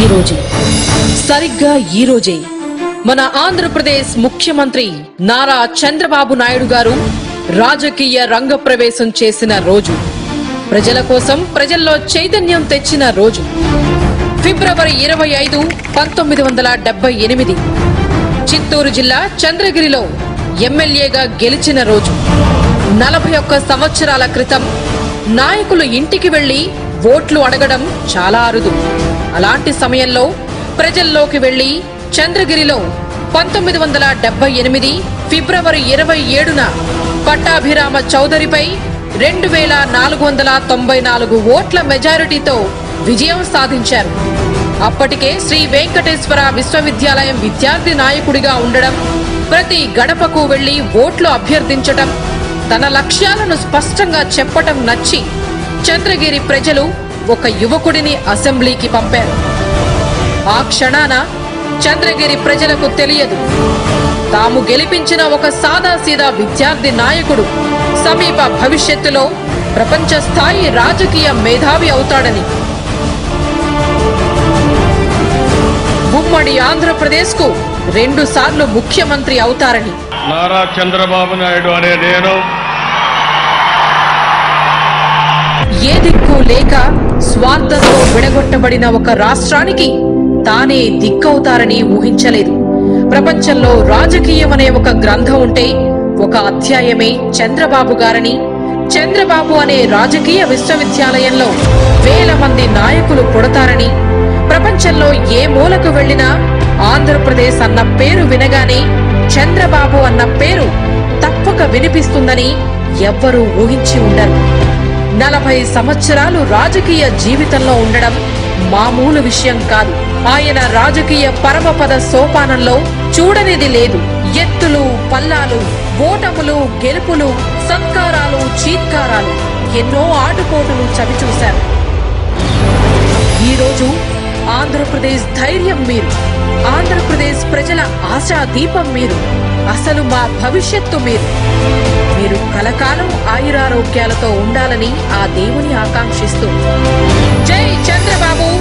ఈ రోజే సరిగ్గా ఈ రోజే మన ఆంధ్రప్రదేశ్ ముఖ్యమంత్రి నారా చంద్రబాబు నాయుడు గారు రాజకీయ రంగ ప్రవేశం చేసిన రోజు ప్రజల కోసం ప్రజల్లో చైతన్యం తెచ్చిన రోజు ఫిబ్రవరి ఇరవై ఐదు పంతొమ్మిది వందల డెబ్బై ఎనిమిది చిత్తూరు జిల్లా చంద్రగిరిలో ఎమ్మెల్యేగా గెలిచిన రోజు నలభై ఒక్క సంవత్సరాల క్రితం నాయకులు ఇంటికి వెళ్లి ఓట్లు అడగడం చాలా అరుదు అలాంటి సమయంలో ప్రజల్లోకి వెళ్లి చంద్రగిరిలో పంతొమ్మిది వందల డెబ్బై ఎనిమిది ఫిబ్రవరి ఇరవై ఏడున పట్టాభిరామ చౌదరిపై రెండు వేల నాలుగు వందల తొంభై నాలుగు ఓట్ల మెజారిటీతో విజయం సాధించారు అప్పటికే శ్రీ వెంకటేశ్వర విశ్వవిద్యాలయం విద్యార్థి నాయకుడిగా ఉండడం ప్రతి గడపకు వెళ్లి ఓట్లు అభ్యర్థించటం తన లక్ష్యాలను స్పష్టంగా చెప్పటం నచ్చి చంద్రగిరి ప్రజలు ఒక యువకుడిని అసెంబ్లీకి పంపారు ఆ క్షణాన చంద్రగిరి ప్రజలకు తెలియదు తాము గెలిపించిన ఒక సాదాసీదా విద్యార్థి నాయకుడు సమీప భవిష్యత్తులో ప్రపంచ స్థాయి రాజకీయ మేధావి అవుతాడని ఉమ్మడి ఆంధ్రప్రదేశ్ కు రెండు సార్లు ముఖ్యమంత్రి అవుతారని నారా చంద్రబాబు నాయుడు అనే నేను ఏ దిక్కు లేక స్వార్థంతో విడగొట్టబడిన ఒక రాష్ట్రానికి తానే దిక్కవుతారని ఊహించలేదు ప్రపంచంలో రాజకీయం అనే ఒక గ్రంథం ఉంటే ఒక అధ్యాయమే చంద్రబాబు గారని చంద్రబాబు అనే రాజకీయ విశ్వవిద్యాలయంలో వేల మంది నాయకులు పుడతారని ప్రపంచంలో ఏ మూలకు వెళ్లినా ఆంధ్రప్రదేశ్ అన్న పేరు వినగానే చంద్రబాబు అన్న పేరు తప్పక వినిపిస్తుందని ఎవ్వరూ ఊహించి ఉండరు నలభై సంవత్సరాలు రాజకీయ జీవితంలో ఉండడం మామూలు విషయం కాదు ఆయన రాజకీయ పరమపద సోపానంలో చూడనిది లేదు ఎత్తులు పల్లాలు ఓటములు గెలుపులు సత్కారాలు చీత్కారాలు ఎన్నో ఆటుపోటులు చవిచూశారు ఈ రోజు ఆంధ్రప్రదేశ్ ధైర్యం మీరు ఆంధ్రప్రదేశ్ ప్రజల ఆశా దీపం మీరు అసలు మా భవిష్యత్తు మీరు మీరు కలకాలం ఆయురారోగ్యాలతో ఉండాలని ఆ దేవుని ఆకాంక్షిస్తూ జై చంద్రబాబు